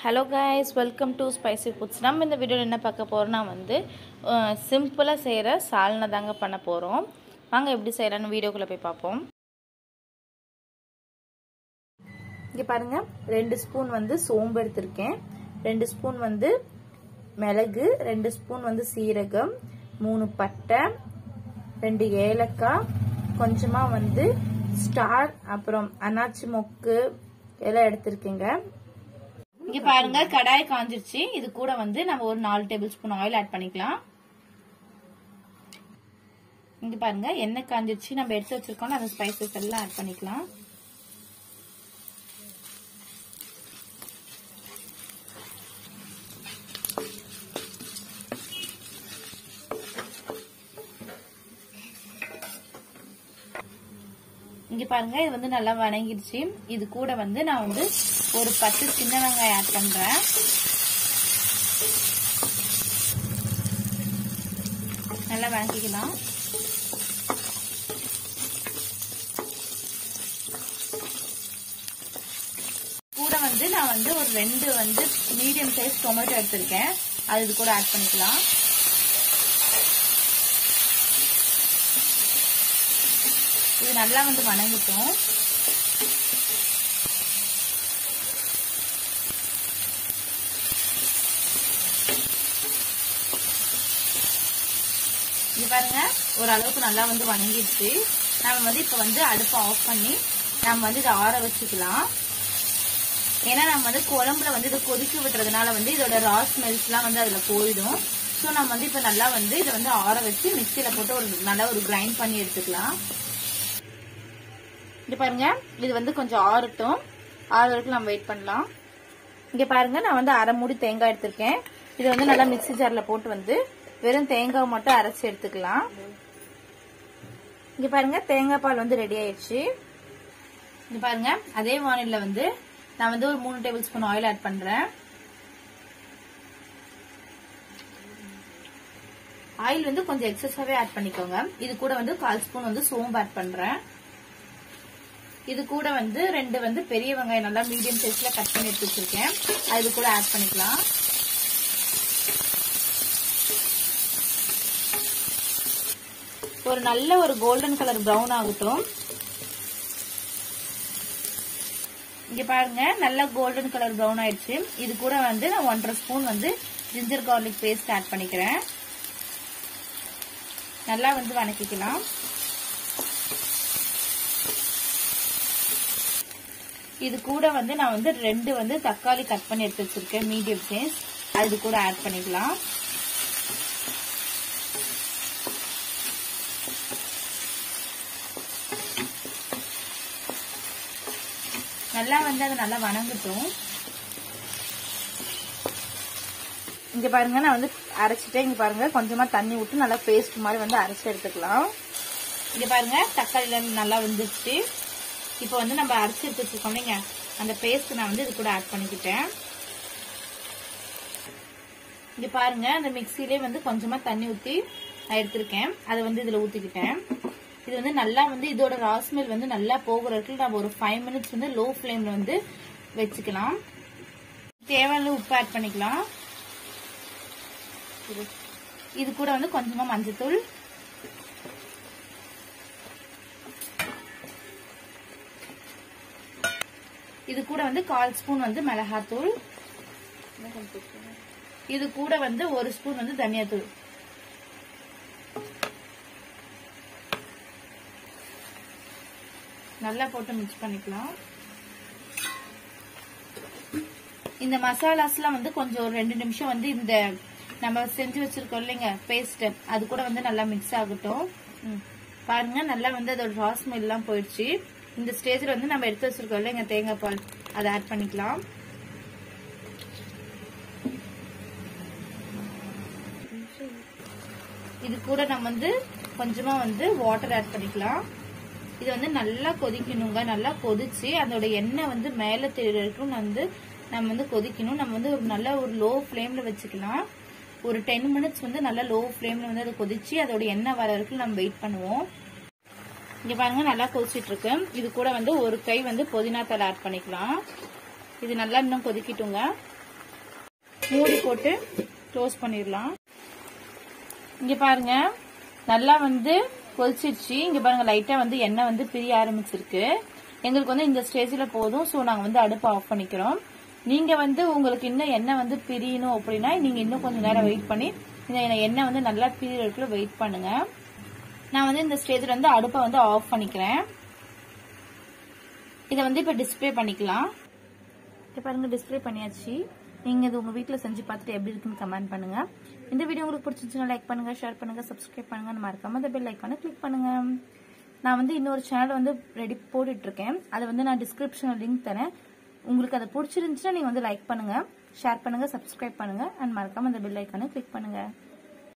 hello guys welcome to spicy foods நம்ம இந்த வீடியோவில் என்ன பார்க்க போகிறோம்னா வந்து சிம்பிளாக செய்கிற சால்னா தாங்க பண்ண போகிறோம் வாங்க எப்படி செய்கிறேன்னு வீடியோக்குள்ளே போய் பார்ப்போம் இங்கே பாருங்கள் ரெண்டு ஸ்பூன் வந்து சோம்பு எடுத்திருக்கேன் ரெண்டு ஸ்பூன் வந்து மிளகு ரெண்டு ஸ்பூன் வந்து சீரகம் மூணு பட்டை ரெண்டு ஏலக்காய் கொஞ்சமாக வந்து ஸ்டார் அப்புறம் அனாச்சி மொக்கு எல்லாம் எடுத்திருக்கேங்க இங்க பாருங்க கடாய் காஞ்சிருச்சு இது கூட வந்து நம்ம ஒரு நாலு டேபிள் ஸ்பூன் ஆயில் ஆட் பண்ணிக்கலாம் இங்க பாருங்க எண்ணெய் காஞ்சிருச்சு நம்ம எடுத்து வச்சிருக்கோம் அந்த ஸ்பைசஸ் எல்லாம் ஆட் பண்ணிக்கலாம் இங்க பாருங்க இது வந்து நல்லா வணங்கிடுச்சு இது கூட வந்து நான் வந்து ஒரு பத்து சின்ன வெங்காயம் ஆட் பண்றேன் நல்லா வணக்கிக்கலாம் கூட வந்து நான் வந்து ஒரு ரெண்டு வந்து மீடியம் சைஸ் டொமேட்டோ எடுத்திருக்கேன் அது இது கூட ஆட் பண்ணிக்கலாம் இது நல்லா வந்து வணங்கிட்டோம் இது பாருங்க ஓரளவுக்கு நல்லா வந்து வணங்கிடுச்சு நம்ம வந்து இப்ப வந்து அடுப்பை ஆஃப் பண்ணி நம்ம வந்து இதை ஆற வச்சுக்கலாம் ஏன்னா நம்ம வந்து குழம்புல வந்து இதை கொதிக்க விட்டுறதுனால வந்து இதோட ரா ஸ்மெல்ஸ் எல்லாம் வந்து அதுல போயிடும் ஸோ நம்ம வந்து இப்ப நல்லா வந்து இதை வந்து ஆற வச்சு மிக்சியில போட்டு ஒரு நல்லா ஒரு கிரைண்ட் பண்ணி எடுத்துக்கலாம் இங்க பாருங்க இது வந்து கொஞ்சம் ஆறட்டும் ஆறு வரைக்கும் நம்ம வெயிட் பண்ணலாம் இங்க பாருங்க நான் வந்து அரை மூடி தேங்காய் எடுத்திருக்கேன் இது வந்து நல்லா மிக்சி ஜார்ல போட்டு வந்து வெறும் தேங்காய் மட்டும் அரைச்சி எடுத்துக்கலாம் இங்க பாருங்க தேங்காய் பால் வந்து ரெடி ஆயிடுச்சு இங்க பாருங்க அதே வானில வந்து நான் வந்து ஒரு மூணு டேபிள் ஸ்பூன் ஆயில் ஆட் பண்றேன் ஆயில் வந்து கொஞ்சம் எக்ஸஸாவே ஆட் பண்ணிக்கோங்க இது கூட வந்து கால் ஸ்பூன் வந்து சோம்பு ஆட் பண்றேன் இது கூட வந்து ரெண்டு வந்து பெரிய வெங்காயம் நல்லா மீடியம் சைஸ்ல கட் பண்ணி எடுத்து வச்சிருக்கேன் அது கூட ஆட் பண்ணிக்கலாம் ஒரு நல்ல ஒரு கோல்டன் கலர் ப்ரௌன் ஆகட்டும் இங்க பாருங்க நல்ல கோல்டன் கலர் ப்ரௌன் ஆயிடுச்சு இது கூட வந்து நான் ஒன்றரை ஸ்பூன் வந்து ஜிஞ்சர் கார்லிக் பேஸ்ட் ஆட் பண்ணிக்கிறேன் நல்லா வந்து வணக்கிக்கலாம் இது கூட வந்து நான் வந்து ரெண்டு வந்து தக்காளி கட் பண்ணி எடுத்து வச்சிருக்கேன் மீடியம் சைஸ் அது கூட ஆட் பண்ணிக்கலாம் நல்லா வந்து அது நல்லா வணங்கட்டும் இங்க பாருங்க நான் வந்து அரைச்சிட்டேன் இங்க பாருங்க கொஞ்சமா தண்ணி விட்டு நல்லா பேஸ்ட் மாதிரி வந்து அரைச்சு எடுத்துக்கலாம் இங்க பாருங்க தக்காளில நல்லா வந்துருச்சு இப்போ வந்து நம்ம அரைச்சி எடுத்து வச்சிருக்கோம் இல்லைங்க அந்த பேஸ்ட் நான் வந்து இது கூட ஆட் பண்ணிக்கிட்டேன் இங்க பாருங்க அந்த மிக்சிலே வந்து கொஞ்சமா தண்ணி ஊத்தி நான் எடுத்திருக்கேன் அதை வந்து இதுல ஊத்திக்கிட்டேன் இது வந்து நல்லா வந்து இதோட ராஸ்மெல் வந்து நல்லா போகிறதுக்கு நம்ம ஒரு ஃபைவ் மினிட்ஸ் வந்து லோ ஃப்ளேம்ல வந்து வச்சுக்கலாம் தேவையான உப்பு ஆட் பண்ணிக்கலாம் இது கூட வந்து கொஞ்சமா மஞ்சத்தூள் இது கூட வந்து கால் ஸ்பூன் வந்து மிளகாத்தூள் இது கூட வந்து ஒரு ஸ்பூன் வந்து தனியாத்தூள் நல்லா போட்டு மிக்ஸ் பண்ணிக்கலாம் இந்த மசாலாஸ்லாம் வந்து கொஞ்சம் ஒரு ரெண்டு நிமிஷம் வந்து இந்த நம்ம செஞ்சு வச்சிருக்கோம் இல்லைங்க பேஸ்ட் அது கூட வந்து நல்லா மிக்ஸ் ஆகட்டும் பாருங்க நல்லா வந்து அதோட ராஸ்மெல் எல்லாம் போயிடுச்சு இந்த ஸ்டேஜ்ல வந்து நம்ம எடுத்து வச்சிருக்கோம் இல்லைங்க தேங்காய் பால் அதை ஆட் பண்ணிக்கலாம் இது கூட நம்ம வந்து கொஞ்சமா வந்து வாட்டர் ஆட் பண்ணிக்கலாம் இது வந்து நல்லா கொதிக்கணுங்க நல்லா கொதிச்சு அதோட எண்ணெய் வந்து மேல தெரியும் வந்து நம்ம வந்து கொதிக்கணும் நம்ம வந்து ஒரு நல்ல ஒரு லோ ஃப்ளேம்ல வச்சுக்கலாம் ஒரு டென் மினிட்ஸ் வந்து நல்லா லோ ஃப்ளேம்ல வந்து அதை கொதிச்சு அதோட எண்ணெய் வர வரைக்கும் நம்ம வெயிட் பண்ணுவோம் இங்க பாருங்க நல்லா கொதிச்சிட்டு இருக்கு இது கூட வந்து ஒரு கை வந்து புதினா தலை ஆட் பண்ணிக்கலாம் இது நல்லா இன்னும் கொதிக்கிட்டுங்க மூடி போட்டு க்ளோஸ் பண்ணிடலாம் இங்க பாருங்க நல்லா வந்து கொதிச்சிருச்சு இங்க பாருங்க லைட்டா வந்து எண்ணெய் வந்து பிரிய ஆரம்பிச்சிருக்கு எங்களுக்கு வந்து இந்த ஸ்டேஜ்ல போதும் ஸோ நாங்க வந்து அடுப்பு ஆஃப் பண்ணிக்கிறோம் நீங்க வந்து உங்களுக்கு இன்னும் எண்ணெய் வந்து பிரியணும் அப்படின்னா நீங்க இன்னும் கொஞ்சம் நேரம் வெயிட் பண்ணி இந்த எண்ணெய் வந்து நல்லா பிரியறதுக்குள்ள வெயிட் பண்ணுங்க நான் வந்து இந்த ஸ்டேஜ்ல வந்து அடுப்பை வந்து ஆஃப் பண்ணிக்கிறேன் இதை வந்து இப்ப டிஸ்ப்ளே பண்ணிக்கலாம் இப்போ பாருங்க டிஸ்ப்ளே பண்ணியாச்சு நீங்க இது உங்க வீட்ல செஞ்சு பார்த்துட்டு எப்படி இருக்குன்னு கமெண்ட் பண்ணுங்க இந்த வீடியோ உங்களுக்கு பிடிச்சிருந்துச்சுன்னா லைக் பண்ணுங்க ஷேர் பண்ணுங்க சப்ஸ்கிரைப் பண்ணுங்க மறக்காம அந்த பெல் ஐக்கானை கிளிக் பண்ணுங்க நான் வந்து இன்னொரு சேனல் வந்து ரெடி போட்டுட்டு இருக்கேன் அதை வந்து நான் டிஸ்கிரிப்ஷன்ல லிங்க் தரேன் உங்களுக்கு அதை பிடிச்சிருந்துச்சுன்னா நீங்க வந்து லைக் பண்ணுங்க ஷேர் பண்ணுங்க சப்ஸ்கிரைப் பண்ணுங்க அண்ட் மறக்காம அந்த பெல் ஐக்கானை கிளிக் பண்ணுங்க